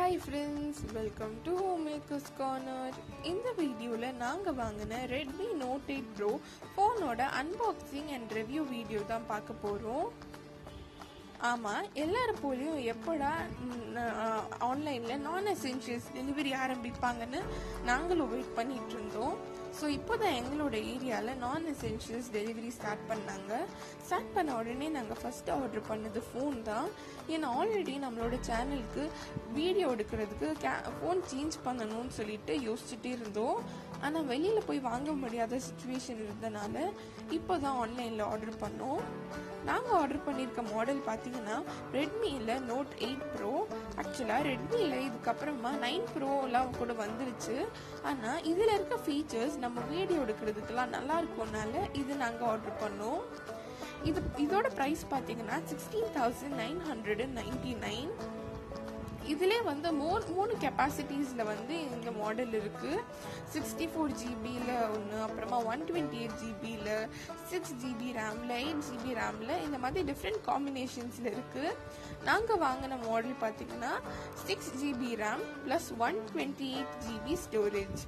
hi friends welcome to home makers corner இந்த வீடியோவில் நாங்கள் வாங்கின ரெட்மி நோட் எயிட் ப்ரோ ஃபோனோட அன்பாக்சிங் அண்ட் ரிவ்யூ வீடியோ தான் பார்க்க போகிறோம் ஆமாம் எல்லாரும் போலையும் எப்படா ஆன்லைனில் நான் எசென்ஷியல்ஸ் டெலிவரி ஆரம்பிப்பாங்கன்னு நாங்களும் வெயிட் பண்ணிட்டு இருந்தோம் ஸோ இப்போ தான் எங்களோட ஏரியாவில் நான் எசென்ஷியல்ஸ் டெலிவரி ஸ்டார்ட் பண்ணாங்க ஸ்டார்ட் பண்ண உடனே நாங்கள் ஃபஸ்ட்டு ஆர்டர் பண்ணது ஃபோன் தான் ஏன்னா ஆல்ரெடி நம்மளோட சேனலுக்கு வீடியோ எடுக்கிறதுக்கு கே ஃபோன் சேஞ்ச் பண்ணணும்னு சொல்லிட்டு யோசிச்சுட்டே இருந்தோம் ஆனால் வெளியில் போய் வாங்க முடியாத சுச்சுவேஷன் இருந்தனால இப்போ தான் ஆன்லைனில் ஆர்டர் பண்ணோம் நாங்கள் ஆர்டர் பண்ணியிருக்க மாடல் பார்த்தீங்கன்னா ரெட்மியில் நோட் எயிட் ப்ரோ ஆக்சுவலாக ரெட்மியில் இதுக்கப்புறமா நைன் ப்ரோலாம் கூட வந்துருச்சு ஆனால் இதில் இருக்க ஃபீச்சர்ஸ் நம்ம வீடியோ எடுக்கிறதுக்கெல்லாம் நல்லா இருக்கும்னால இது நாங்கள் ஆர்டர் பண்ணோம் இது இதோட ப்ரைஸ் பார்த்தீங்கன்னா sixteen thousand nine hundred and ninety nine இதிலே வந்து மூணு மூணு கெப்பாசிட்டிஸில் வந்து இந்த மாடல் இருக்குது சிக்ஸ்டி ஃபோர் ஜிபியில் ஒன்று அப்புறமா ஒன் டுவெண்ட்டி எயிட் ஜிபியில் சிக்ஸ் ஜிபி ரேமில் எயிட் ஜிபி ரேமில் இந்த மாதிரி டிஃப்ரெண்ட் காம்பினேஷன்ஸில் இருக்குது நாங்கள் வாங்கின மாடல் பார்த்தீங்கன்னா six GB RAM plus one twenty eight GB storage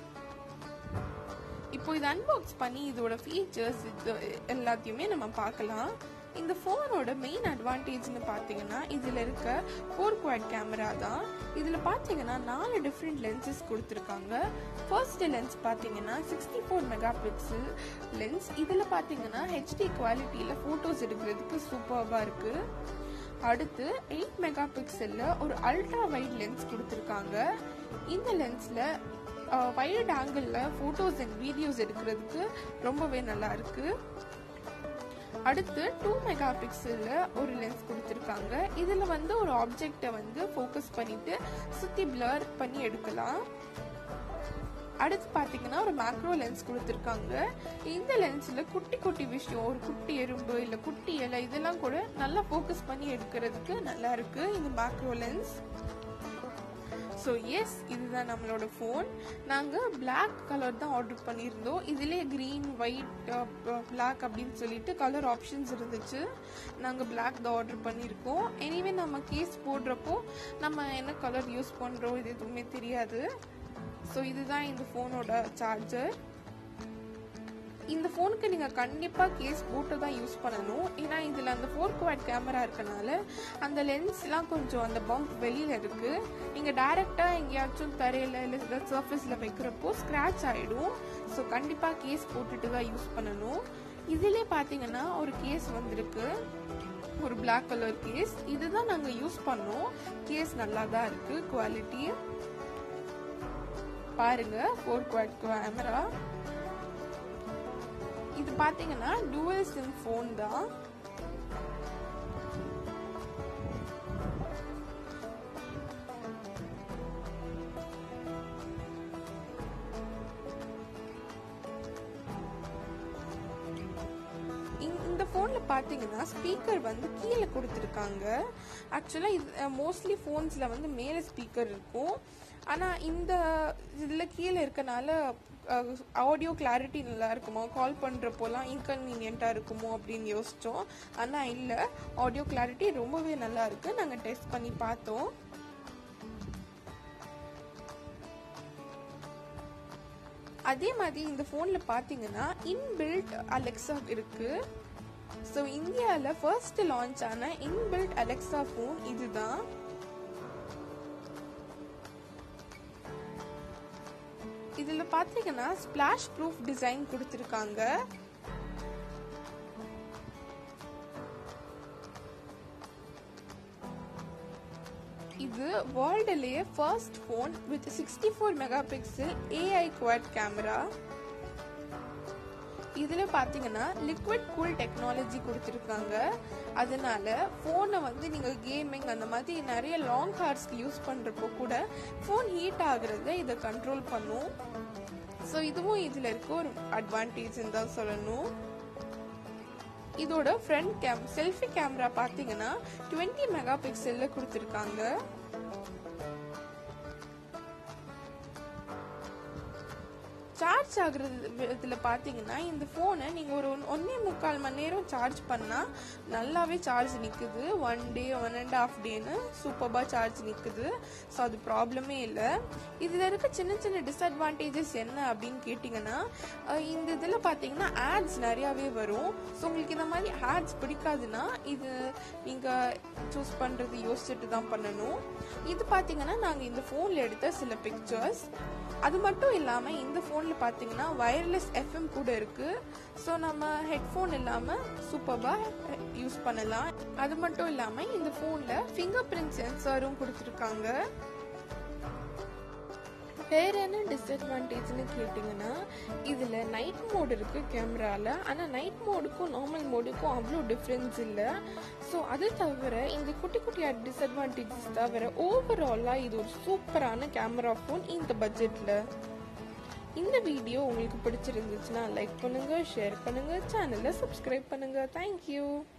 இப்போ இது அன்பாக்ஸ் பண்ணி இதோட ஃபீச்சர்ஸ் இது எல்லாத்தையுமே நம்ம பார்க்கலாம் இந்த ஃபோனோட மெயின் அட்வான்டேஜ்னு பார்த்தீங்கன்னா இதில் இருக்க ஃபோர் குவாட் கேமரா தான் இதில் பார்த்தீங்கன்னா நாலு டிஃப்ரெண்ட் லென்சஸ் கொடுத்துருக்காங்க ஃபர்ஸ்ட் லென்ஸ் பார்த்தீங்கன்னா sixty four mega pixel lens இதில் பார்த்தீங்கன்னா ஹெச்டி குவாலிட்டியில் ஃபோட்டோஸ் எடுக்கிறதுக்கு சூப்பர்பாக இருக்குது அடுத்து எயிட் மெகா பிக்சலில் ஒரு அல்ட்ரா வைட் லென்ஸ் கொடுத்துருக்காங்க இந்த லென்ஸில் வைட் ஆங்கிளில் ஃபோட்டோஸ் அண்ட் வீடியோஸ் எடுக்கிறதுக்கு ரொம்பவே நல்லா இருக்குது அடுத்து டூ மெகா பிக்சலில் ஒரு லென்ஸ் கொடுத்துருக்காங்க இதில் வந்து ஒரு ஆப்ஜெக்டை வந்து ஃபோக்கஸ் பண்ணிட்டு சுற்றி பிளர் பண்ணி எடுக்கலாம் அடுத்து பார்த்தீங்கன்னா ஒரு மேக்ரோ லென்ஸ் கொடுத்துருக்காங்க இந்த லென்ஸில் குட்டி குட்டி விஷயம் ஒரு குட்டி எறும்பு இல்லை குட்டி இலை இதெல்லாம் கூட நல்லா ஃபோக்கஸ் பண்ணி எடுக்கிறதுக்கு நல்லா இருக்கு இந்த மேக்ரோ லென்ஸ் ஸோ எஸ் இதுதான் நம்மளோட ஃபோன் நாங்கள் பிளாக் கலர் தான் ஆர்டர் பண்ணியிருந்தோம் இதிலே க்ரீன் ஒயிட் பிளாக் அப்படின்னு சொல்லிட்டு கலர் ஆப்ஷன்ஸ் இருந்துச்சு நாங்கள் பிளாக் தான் ஆர்டர் பண்ணியிருக்கோம் எனிவே நம்ம கேஸ் போடுறப்போ நம்ம என்ன கலர் யூஸ் பண்ணுறோம் இது எதுவுமே தெரியாது ஸோ இதுதான் இந்த ஃபோனோட சார்ஜர் இந்த ஃபோனுக்கு நீங்கள் கண்டிப்பாக கேஸ் போட்டு தான் யூஸ் பண்ணணும் ஏன்னா இதில் அந்த ஃபோர் குவாட் கேமரா இருக்கனால அந்த லென்ஸ்லாம் கொஞ்சம் அந்த பம்ப் வெளியில் இருக்குது நீங்கள் டைரெக்டாக எங்கேயாச்சும் தரையில் இல்லை ஏதாவது சர்ஃபேஸில் வைக்கிறப்போ ஸ்க்ராட்ச் ஆகிடும் ஸோ கண்டிப்பாக கேஸ் போட்டுட்டு தான் யூஸ் பண்ணணும் இதிலே பார்த்தீங்கன்னா ஒரு கேஸ் வந்திருக்கு ஒரு பிளாக் கலர் கேஸ் இதுதான் நாங்கள் யூஸ் பண்ணோம் கேஸ் நல்லா தான் இருக்குது குவாலிட்டி பாருங்க ஃபோர் குவாட் கேமரா இது பாத்தீங்கன்னா டூவல் சிம் ஃபோன் தான் இந்த ஃபோனில் பார்த்தீங்கன்னா ஸ்பீக்கர் வந்து கீழே கொடுத்துருக்காங்க ஆக்சுவலாக இது மோஸ்ட்லி ஃபோன்ஸில் வந்து மேலே ஸ்பீக்கர் இருக்கும் ஆனால் இந்த இதில் கீழே இருக்கனால ஆடியோ கிளாரிட்டி நல்லா இருக்குமோ கால் பண்ணுறப்போலாம் இன்கன்வீனியண்ட்டாக இருக்குமோ அப்படின்னு யோசித்தோம் ஆனால் இல்லை ஆடியோ கிளாரிட்டி ரொம்பவே நல்லா இருக்குது நாங்கள் டெஸ்ட் பண்ணி பார்த்தோம் அதே மாதிரி இந்த ஃபோனில் பார்த்தீங்கன்னா இன்பில்ட் அலெக்ஸா இருக்குது ஸோ இந்தியாவில் ஃபர்ஸ்ட் லான்ச் ஆன இன்பில்ட் அலெக்ஸா ஃபோன் இதுதான் இதில் பார்த்தீங்கன்னா ஸ்பிளாஷ் ப்ரூஃப் டிசைன் கொடுத்துருக்காங்க இது வேர்ல்டுலேயே first phone with sixty four mega pixel AI quad camera இதில் பார்த்தீங்கன்னா லிக்விட் கூல் டெக்னாலஜி கொடுத்துருக்காங்க அதனால ஃபோனை வந்து நீங்கள் கேமிங் அந்த மாதிரி நிறைய லாங் ஹார்ஸ்க்கு யூஸ் பண்ணுறப்போ கூட ஃபோன் ஹீட் ஆகுறத இதை கண்ட்ரோல் பண்ணும் ஸோ இதுவும் இதில் இருக்க ஒரு அட்வான்டேஜ்னு தான் சொல்லணும் இதோட ஃப்ரண்ட் கேம் செல்ஃபி கேமரா பார்த்தீங்கன்னா டுவெண்ட்டி மெகா பிக்சலில் கொடுத்துருக்காங்க சார்ஜ் ஆகுறது இதில் பார்த்தீங்கன்னா இந்த ஃபோனை நீங்கள் ஒரு ஒன்- ஒன்னே முக்கால் மணி நேரம் சார்ஜ் பண்ணால் நல்லாவே சார்ஜ் நிற்குது one day one and half டேன்னு சூப்பராக சார்ஜ் நிற்குது ஸோ அது ப்ராப்ளமே இல்லை இதில் இருக்க சின்ன சின்ன டிஸ்அட்வான்டேஜஸ் என்ன அப்படின்னு கேட்டிங்கன்னா அஹ் இந்த இதில் பார்த்தீங்கன்னா ஆட்ஸ் நிறையாவே வரும் ஸோ உங்களுக்கு இந்த மாதிரி ஆட்ஸ் பிடிக்காதுன்னா இது நீங்கள் சூஸ் பண்ணுறது யோசிச்சுட்டு தான் பண்ணணும் இது பார்த்தீங்கன்னா நாங்கள் இந்த ஃபோனில் எடுத்த சில பிக்சர்ஸ் அது மட்டும் இல்லாமல் இந்த ஃபோனில் பார்த்தீங்கன்னா வயர்லெஸ் எஃப்எம் கூட இருக்குது ஸோ நம்ம ஹெட்ஃபோன் இல்லாமல் சூப்பராக யூஸ் பண்ணலாம் அது மட்டும் இல்லாமல் இந்த ஃபோனில் ஃபிங்கர் பிரிண்ட் சென்சாரும் கொடுத்துருக்காங்க வேற என்ன டிஸ்அட்வான்டேஜ்னு கேட்டிங்கன்னா இதில் நைட் மோட் இருக்குது கேமராவில் ஆனால் நைட் மோடுக்கும் நார்மல் மோடுக்கும் அவ்வளோ டிஃப்ரென்ஸ் இல்லை ஸோ அது தவிர இந்த குட்டி குட்டி டிஸ்அட்வான்டேஜஸ் தவிர ஓவராலாக இது ஒரு சூப்பரான கேமரா ஃபோன் இந்த பட்ஜெட்டில் இந்த வீடியோ உங்களுக்கு பிடிச்சிருந்துச்சுன்னா லைக் பண்ணுங்கள் ஷேர் பண்ணுங்கள் சேனலை சப்ஸ்கிரைப் பண்ணுங்கள் தேங்க்யூ